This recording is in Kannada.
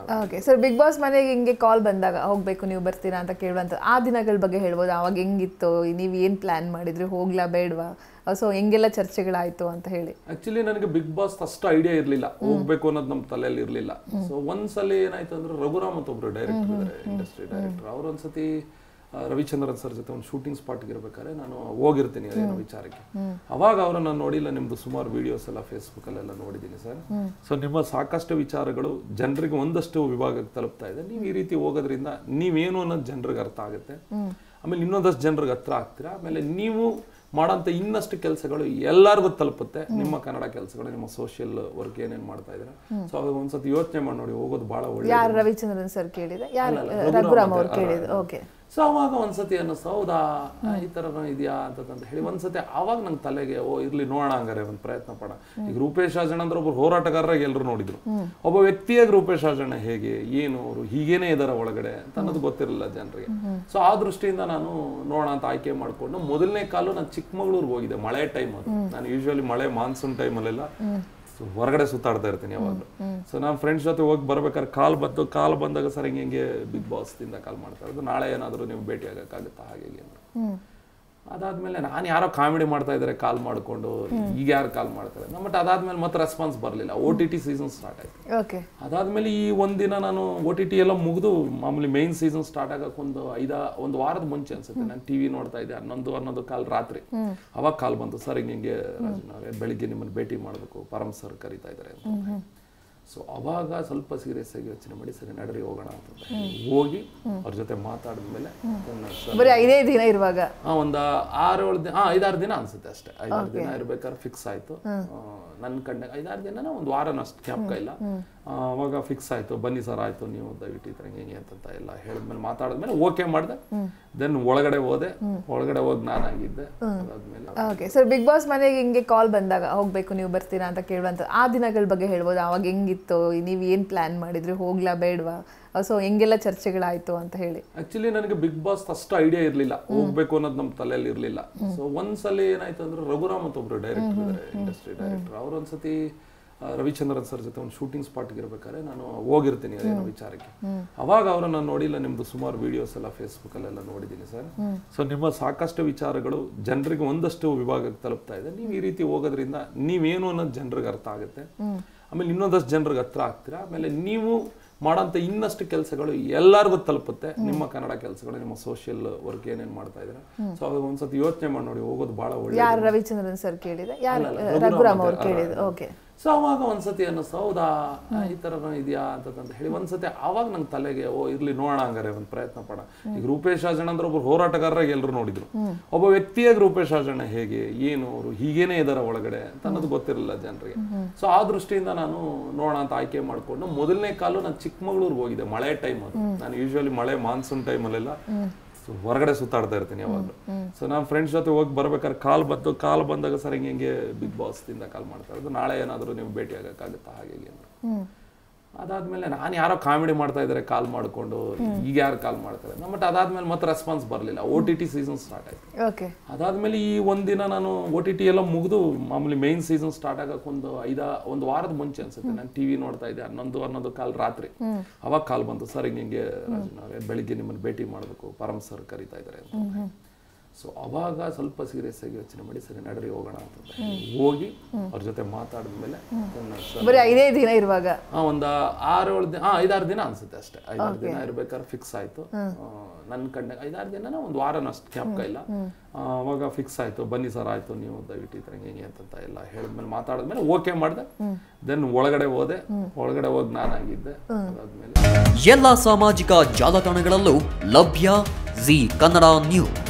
ಓಕೆ ಸರ್ ಬಿಗ್ ಬಾಸ್ ಮನೆಗೆ ಹಿಂಗೆ ಕಾಲ್ ಬಂದಾಗ ಹೋಗ್ಬೇಕು ನೀವು ಬರ್ತೀರಾ ಅಂತ ಕೇಳುವಂತ ಆ ದಿನಗಳ ಬಗ್ಗೆ ಹೇಳ್ಬೋದು ಅವಾಗ ಹೆಂಗಿತ್ತು ನೀವು ಏನು ಪ್ಲಾನ್ ಮಾಡಿದ್ರಿ ಹೋಗ್ಲಾ ಬೇಡವಾ ಸೊ ಹೆಂಗೆಲ್ಲ ಚರ್ಚೆಗಳಾಯ್ತು ಅಂತ ಹೇಳಿ ಆಕ್ಚುಲಿ ನನಗೆ ಬಿಗ್ ಬಾಸ್ ಅಷ್ಟು ಐಡಿಯಾ ಇರಲಿಲ್ಲ ಹೋಗ್ಬೇಕು ಅನ್ನೋದು ನಮ್ಮ ತಲೆಯಲ್ಲಿ ಇರಲಿಲ್ಲ ಸೊ ಒಂದ್ಸಲ ಏನಾಯ್ತು ಅಂದ್ರೆ ರಘುರಾಮ್ ಅಂತ ಒಬ್ರು ಡೈರೆಕ್ಟರ್ ಇದ್ದಾರೆ ಇಂಡಸ್ಟ್ರಿ ಡೈರೆಕ್ಟರ್ ಅವ್ರು ಒಂದ್ಸತಿ ಆ, ರವಿಚಂದ್ರನ್ ಸರ್ ಜೊತೆ ಒಂದು ಶೂಟಿಂಗ್ ಸ್ಪಾಟ್ಗೆ ಇರ್ಬೇಕಾದ್ರೆ ನಾನು ಹೋಗಿರ್ತೀನಿ ಅದೇನೋ ವಿಚಾರಕ್ಕೆ ಅವಾಗ ಅವರನ್ನ ನೋಡಿಲ್ಲ ನಿಮ್ದು ಸುಮಾರು ವಿಡಿಯೋಸ್ ಎಲ್ಲ ಫೇಸ್ಬುಕ್ ಅಲ್ಲೆಲ್ಲ ನೋಡಿದ್ದೀನಿ ಸರ್ ಸೊ ನಿಮ್ಮ ಸಾಕಷ್ಟು ವಿಚಾರಗಳು ಜನರಿಗೆ ಒಂದಷ್ಟು ವಿಭಾಗಕ್ಕೆ ತಲುಪ್ತಾ ಇದೆ ನೀವು ಈ ರೀತಿ ಹೋಗೋದ್ರಿಂದ ನೀವೇನು ಅನ್ನೋದು ಜನರಿಗೆ ಅರ್ಥ ಆಗುತ್ತೆ ಆಮೇಲೆ ಇನ್ನೊಂದಷ್ಟು ಜನರಿಗೆ ಹತ್ರ ಆಗ್ತೀರಾ ಆಮೇಲೆ ನೀವು ಮಾಡೋಂಥ ಇನ್ನಷ್ಟು ಕೆಲಸಗಳು ಎಲ್ಲರಿಗೂ ತಲುಪುತ್ತೆ ನಿಮ್ಮ ಕನ್ನಡ ಕೆಲಸಗಳು ನಿಮ್ಮ ಸೋಷಿಯಲ್ ವರ್ಕ್ ಏನೇನು ಮಾಡ್ತಾ ಇದ್ದೀರಾ ಸೊ ಅವಾಗ ಒಂದ್ಸತಿ ಯೋಚನೆ ಮಾಡಿ ನೋಡಿ ಹೋಗೋದು ಬಹಳ ಒಳ್ಳೆ ಯಾರು ರವಿಚಂದ್ರನ್ ಸರ್ ಕೇಳಿದೆ ಯಾರು ಅಲ್ಲ, ಅಲ್ಲ, ರಘುರಾಮ್ ಅವ್ರು ಅಂತ- ಕೇಳಿದ್ರು ಓಕೆ ಸೊ ಅವಾಗ ಒಂದ್ಸತಿ ಅನ್ನಿಸ್ತು ಹೌದಾ ಆ, ಈ ಥರನೂ ಇದೆಯಾ ಅಂತಂತ ಹೇಳಿ ಒಂದ್ಸತಿ ಅವಾಗ ನಂಗೆ ತಲೆಗೆ ಓ ಇರ್ಲಿ ನೋಡೋಣ ಹಂಗಾರೆ ಒಂದು ಪ್ರಯತ್ನ ಪಡ ಈಗ ರೂಪೇಶ್ ರಾಜಣ್ಣ ಅಂದ್ರೆ ಒಬ್ರು ಹೋರಾಟಗಾರರಾಗಿ ಎಲ್ಲರೂ ನೋಡಿದ್ರು ಒಬ್ಬ ವ್ಯಕ್ತಿಯಾಗಿ ರೂಪೇಶ್ ರಾಜಣ್ಣ ಹೇಗೆ ಏನು ಅವರು ಹೀಗೇನೇ ಇದಾರೆ ಒಳಗಡೆ ಅಂತ ಅನ್ನೋದು ಗೊತ್ತಿರಲಿಲ್ಲ ಜನರಿಗೆ ಸೊ ಆ ದೃಷ್ಟಿಯಿಂದ ನಾನು ನೋಡೋಣ ಅಂತ ಆಯ್ಕೆ ಮಾಡ್ಕೊಂಡು ಮೊದಲನೇ ಕಾಲು ನಾನು ಚಿಕ್ಕಮಗಳೂರಿಗೆ ಹೋಗಿದ್ದೆ ಮಳೆ ಟೈಮ್ ಅದು ನಾನು ಯೂಶುವಲಿ ಮಳೆ ಮಾನ್ಸೂನ್ ಟೈಮಲ್ಲೆಲ್ಲ ಸೊ ಹೊರಗಡೆ ಸುತ್ತಾಡ್ತಾ ಇರ್ತೀನಿ ಯಾವಾಗಲೂ ಸೊ ನಾನು ಫ್ರೆಂಡ್ಸ್ ಜೊತೆ ಹೋಗಿ ಬರ್ಬೇಕಾದ್ರೆ ಕಾಲ್ ಬಂತು ಕಾಲ್ ಬಂದಾಗ ಸರ್ ಹಿಂಗೆ ಹಿಂಗೆ ಬಿಗ್ ಬಾಸ್ ದಿಂದ ಕಾಲ್ ಮಾಡ್ತಾ ಇರೋದು ನಾಳೆ ಏನಾದರೂ ನೀವು ಭೇಟಿ ಆಗಕ್ಕಾಗುತ್ತಾ ಹಾಗೆ ಹೀಗೆ ಅಂದ್ರು ಅದಾದ್ಮೇಲೆ ನಾನು ಯಾರೋ ಕಾಮಿಡಿ ಮಾಡ್ತಾ ಇದ್ದಾರೆ ಕಾಲ್ ಮಾಡಿಕೊಂಡು ಈಗ ಯಾರು ಕಾಲ್ ಮಾಡ್ತಾರೆ ಬಟ್ ಅದಾದ್ಮೇಲೆ ಮತ್ತೆ ರೆಸ್ಪಾನ್ಸ್ ಬರಲಿಲ್ಲ O T T season start ಆಯ್ತು ಓಕೆ ಅದಾದ್ಮೇಲೆ ಈ ಒಂದಿನ ನಾನು ಓ ಟಿ ಟಿ ಎಲ್ಲ ಮುಗಿದು ಮಾಮೂಲಿ ಮೈನ್ ಸೀಸನ್ ಸ್ಟಾರ್ಟ್ ಆಗಕ್ಕೆ ಒಂದು ಐದ ಒಂದು ವಾರದ ಮುಂಚೆ ಅನ್ಸುತ್ತೆ ನಾನು ಟಿವಿ ನೋಡ್ತಾ ಇದ್ದೆ ಹನ್ನೊಂದು ಹನ್ನೊಂದು ಕಾಲ್ ರಾತ್ರಿ ಅವಾಗ ಕಾಲ್ ಬಂತು ಸರ್ ಹಿಂಗೆ ಹಿಂಗೆ ರಾಜನ್ ಅವರೇ ಬೆಳಿಗ್ಗೆ ನಿಮ್ಮನ್ನು ಭೇಟಿ ಮಾಡಬೇಕು ಪರಮ್ ಸರ್ ಕರಿತಾ ಇದ್ದಾರೆ ಅಂತ ಸೊ ಅವಾಗ ಸ್ವಲ್ಪ ಸೀರಿಯಸ್ ಆಗಿ ಯೋಚನೆ ಮಾಡಿ ಸರಿ ನಡ್ರಿ ಹೋಗೋಣ ಅಂತ ಹೋಗಿ ಅವ್ರ ಜೊತೆ ಮಾತಾಡಿದ್ಮೇಲೆ ಸರ್ ಬರೀ ಐದೇ ದಿನ ಇರುವಾಗ ಆ, ಒಂದ್ ಆರು ಏಳು ದಿನ ಆ, ಐದಾರು ದಿನ ಅನ್ಸುತ್ತೆ ಅಷ್ಟೇ ಐದಾರು ದಿನ ಇರ್ಬೇಕಾದ್ರೆ ಫಿಕ್ಸ್ ಆಯ್ತು ನನ್ನ ಕಂಡ ಐದಾರು ದಿನ ಒಂದು ವಾರನ ಅಷ್ಟು ಜ್ಞಾಪಕ ಇಲ್ಲ ಆ, ಅವಾಗ ಫಿಕ್ಸ್ ಆಯ್ತು ಬನ್ನಿ ಸರ್ ಆಯ್ತು ನೀವು ದಯವಿಟ್ಟು ಈ ಥರ ಹಿಂಗೆ ಅಂತ ಎಲ್ಲ ಹೇಳಿದ್ಮೇಲೆ ಮಾತಾಡಿದ್ಮೇಲೆ ಓಕೆ ಮಾಡಿದೆ ದೆನ್ ಒಳಗಡೆ ಹೋದೆ ಒಳಗಡೆ ಹೋಗಿ ನಾನಾಗಿದ್ದೆ ಅದಾದ್ಮೇಲೆ ಓಕೆ ಸರ್ ಬಿಗ್ ಬಾಸ್ ಮನೆಗೆ ಹಿಂಗೆ ಕಾಲ್ ಬಂದಾಗ ಹೋಗ್ಬೇಕು ನೀವು ಬರ್ತೀರಾ ಅಂತ ಕೇಳುವಂತ ಆ ದಿನಗಳ ಬಗ್ಗೆ ಹೇಳ್ಬೋದು ಅವಾಗ ಹೆಂಗಿತ್ತು ನೀವು ಏನು ಪ್ಲಾನ್ ಮಾಡಿದ್ರಿ ಹೋಗ್ಲಾ ಬೇಡವಾ ಸೊ ಹೆಂಗೆಲ್ಲ ಚರ್ಚೆಗಳಾಯ್ತು ಅಂತ ಹೇಳಿ ಆಕ್ಚುಲಿ ನನಗೆ ಬಿಗ್ ಬಾಸ್ ಅಷ್ಟು ಐಡಿಯಾ ಇರಲಿಲ್ಲ ಹೋಗ್ಬೇಕು ಅನ್ನೋದು ನಮ್ಮ ತಲೆಯಲ್ಲಿ ಇರಲಿಲ್ಲ ಸೊ ಒಂದ್ಸಲ ಏನಾಯ್ತು ಅಂದ್ರೆ ರಘುರಾಮ್ ಅಂತ ಒಬ್ರು ಡೈರೆಕ್ಟರ್ ಇದ್ದಾರೆ ಇಂಡಸ್ಟ್ರಿ ಡೈರೆಕ್ಟರ್ ಅವ್ರು ಒಂದ್ಸತಿ ಆ, ರವಿಚಂದ್ರನ್ ಸರ್ ಜೊತೆ ಒಂದು ಶೂಟಿಂಗ್ ಸ್ಪಾಟ್ಗೆ ಇರ್ಬೇಕಾದ್ರೆ ನಾನು ಹೋಗಿರ್ತೀನಿ ಅದೇನೋ ವಿಚಾರಕ್ಕೆ ಅವಾಗ ಅವರನ್ನ ನೋಡಿಲ್ಲ ನಿಮ್ದು ಸುಮಾರು ವಿಡಿಯೋಸ್ ಎಲ್ಲ ಫೇಸ್ಬುಕ್ ಅಲ್ಲೆಲ್ಲ ನೋಡಿದ್ದೀನಿ ಸರ್ ಸೊ ನಿಮ್ಮ ಸಾಕಷ್ಟು ವಿಚಾರಗಳು ಜನರಿಗೆ ಒಂದಷ್ಟು ವಿಭಾಗಕ್ಕೆ ತಲುಪ್ತಾ ಇದೆ ನೀವು ಈ ರೀತಿ ಹೋಗೋದ್ರಿಂದ ನೀವೇನು ಅನ್ನೋದು ಜನರಿಗೆ ಅರ್ಥ ಆಗುತ್ತೆ ಆಮೇಲೆ ಇನ್ನೊಂದಷ್ಟು ಜನರಿಗೆ ಹತ್ರ ಆಗ್ತೀರಾ ಆಮೇಲೆ ನೀವು ಮಾಡೋಂಥ ಇನ್ನಷ್ಟು ಕೆಲಸಗಳು ಎಲ್ಲರಿಗೂ ತಲುಪುತ್ತೆ ನಿಮ್ಮ ಕನ್ನಡ ಕೆಲಸಗಳು ನಿಮ್ಮ ಸೋಷಿಯಲ್ ವರ್ಕ್ ಏನೇನು ಮಾಡ್ತಾ ಇದ್ದೀರಾ ಸೊ ಅವಾಗ ಒಂದ್ಸತಿ ಯೋಚನೆ ಮಾಡಿ ನೋಡಿ ಹೋಗೋದು ಬಹಳ ಒಳ್ಳೆ ಯಾರು ರವಿಚಂದ್ರನ್ ಸರ್ ಕೇಳಿದೆ ಯಾರು ಅಲ್ಲ, ಅಲ್ಲ, ರಘುರಾಮ್ ಅವ್ರು ಅಂತ- ಕೇಳಿದ್ರು ಓಕೆ ಸೊ ಅವಾಗ ಒಂದ್ಸತಿ ಅನ್ನಿಸ್ತು ಹೌದಾ ಆ, ಈ ಥರನೂ ಇದೆಯಾ ಅಂತಂತ ಹೇಳಿ ಒಂದ್ಸತಿ ಅವಾಗ ನಂಗೆ ತಲೆಗೆ ಓ ಇರ್ಲಿ ನೋಡೋಣ ಹಂಗಾರೆ ಒಂದು ಪ್ರಯತ್ನ ಪಡ ಈಗ ರೂಪೇಶ್ ರಾಜಣ್ಣ ಅಂದ್ರೆ ಒಬ್ರು ಹೋರಾಟಗಾರರಾಗಿ ಎಲ್ಲರೂ ನೋಡಿದ್ರು ಒಬ್ಬ ವ್ಯಕ್ತಿಯಾಗಿ ರೂಪೇಶ್ ರಾಜಣ್ಣ ಹೇಗೆ ಏನು ಅವರು ಹೀಗೇನೇ ಇದಾರೆ ಒಳಗಡೆ ಅಂತ ಅನ್ನೋದು ಗೊತ್ತಿರಲಿಲ್ಲ ಜನರಿಗೆ ಸೊ ಆ ದೃಷ್ಟಿಯಿಂದ ನಾನು ನೋಡೋಣ ಅಂತ ಆಯ್ಕೆ ಮಾಡ್ಕೊಂಡು ಮೊದಲನೇ ಕಾಲು ನಾನು ಚಿಕ್ಕಮಗಳೂರಿಗೆ ಹೋಗಿದ್ದೆ ಮಳೆ ಟೈಮ್ ಅದು ನಾನು ಯೂಶುವಲಿ ಮಳೆ ಮಾನ್ಸೂನ್ ಟೈಮಲ್ಲೆಲ್ಲ ಸೊ ಹೊರಗಡೆ ಸುತ್ತಾಡ್ತಾ ಇರ್ತೀನಿ ಯಾವಾಗಲೂ ಸೊ ನಾನು ಫ್ರೆಂಡ್ಸ್ ಜೊತೆ ಹೋಗಿ ಬರ್ಬೇಕಾದ್ರೆ ಕಾಲ್ ಬಂತು ಕಾಲ್ ಬಂದಾಗ ಸರ್ ಹಿಂಗೆ ಹಿಂಗೆ ಬಿಗ್ ಬಾಸ್ ದಿಂದ ಕಾಲ್ ಮಾಡ್ತಾ ಇರೋದು ನಾಳೆ ಏನಾದರೂ ನೀವು ಭೇಟಿ ಆಗಕ್ಕಾಗುತ್ತಾ ಹಾಗೆ ಹೀಗೆ ಅಂದ್ರು ಅದಾದ್ಮೇಲೆ ನಾನು ಯಾರೋ ಕಾಮಿಡಿ ಮಾಡ್ತಾ ಇದ್ದಾರೆ ಕಾಲ್ ಮಾಡಿಕೊಂಡು ಈಗ ಯಾರು ಕಾಲ್ ಮಾಡ್ತಾರೆ ಬಟ್ ಅದಾದ್ಮೇಲೆ ಮತ್ತೆ ರೆಸ್ಪಾನ್ಸ್ ಬರಲಿಲ್ಲ O T T season start ಆಯ್ತು ಓಕೆ ಅದಾದ್ಮೇಲೆ ಈ ಒಂದಿನ ನಾನು ಓ ಟಿ ಟಿ ಎಲ್ಲ ಮುಗಿದು ಮಾಮೂಲಿ ಮೈನ್ ಸೀಸನ್ ಸ್ಟಾರ್ಟ್ ಆಗಕ್ಕೆ ಒಂದು ಐದ ಒಂದು ವಾರದ ಮುಂಚೆ ಅನ್ಸುತ್ತೆ ನಾನು ಟಿವಿ ನೋಡ್ತಾ ಇದ್ದೆ ಹನ್ನೊಂದು ಹನ್ನೊಂದು ಕಾಲ್ ರಾತ್ರಿ ಅವಾಗ ಕಾಲ್ ಬಂತು ಸರ್ ಹಿಂಗೆ ಹಿಂಗೆ ರಾಜನ್ ಅವರೇ ಬೆಳಿಗ್ಗೆ ನಿಮ್ಮನ್ನು ಭೇಟಿ ಮಾಡಬೇಕು ಪರಮ್ ಸರ್ ಕರಿತಾ ಇದ್ದಾರೆ ಅಂತ ಸೊ ಅವಾಗ ಸ್ವಲ್ಪ ಸೀರಿಯಸ್ ಆಗಿ ಯೋಚನೆ ಮಾಡಿ ಸರಿ ನಡ್ರಿ ಹೋಗೋಣ ಅಂತ ಹೋಗಿ ಅವ್ರ ಜೊತೆ ಮಾತಾಡಿದ್ಮೇಲೆ ಸರ್ ಬರೀ ಐದೇ ದಿನ ಇರುವಾಗ ಆ, ಒಂದ್ ಆರು ಏಳು ದಿನ ಆ, ಐದಾರು ದಿನ ಅನ್ಸುತ್ತೆ ಅಷ್ಟೇ ಐದಾರು ದಿನ ಇರ್ಬೇಕಾದ್ರೆ ಫಿಕ್ಸ್ ಆಯ್ತು ನನ್ನ ಕಂಡ ಐದಾರು ದಿನ ಒಂದು ವಾರನ ಅಷ್ಟು ಜ್ಞಾಪಕ ಇಲ್ಲ ಆ, ಅವಾಗ ಫಿಕ್ಸ್ ಆಯ್ತು ಬನ್ನಿ ಸರ್ ಆಯ್ತು ನೀವು ದಯವಿಟ್ಟು ಈ ಥರ ಹಿಂಗೆ ಅಂತ ಎಲ್ಲ ಹೇಳಿದ್ಮೇಲೆ ಮಾತಾಡಿದ್ಮೇಲೆ ಓಕೆ ಮಾಡಿದೆ ದೆನ್ ಒಳಗಡೆ ಹೋದೆ ಒಳಗಡೆ ಹೋಗಿ ನಾನಾಗಿದ್ದೆ ಅದಾದ್ಮೇಲೆ ಎಲ್ಲ ಸಾಮಾಜಿಕ ಜಾಲತಾಣಗಳಲ್ಲೂ ಲಭ್ಯ ಜಿ ಕನ್ನಡ ನ್ಯೂಸ್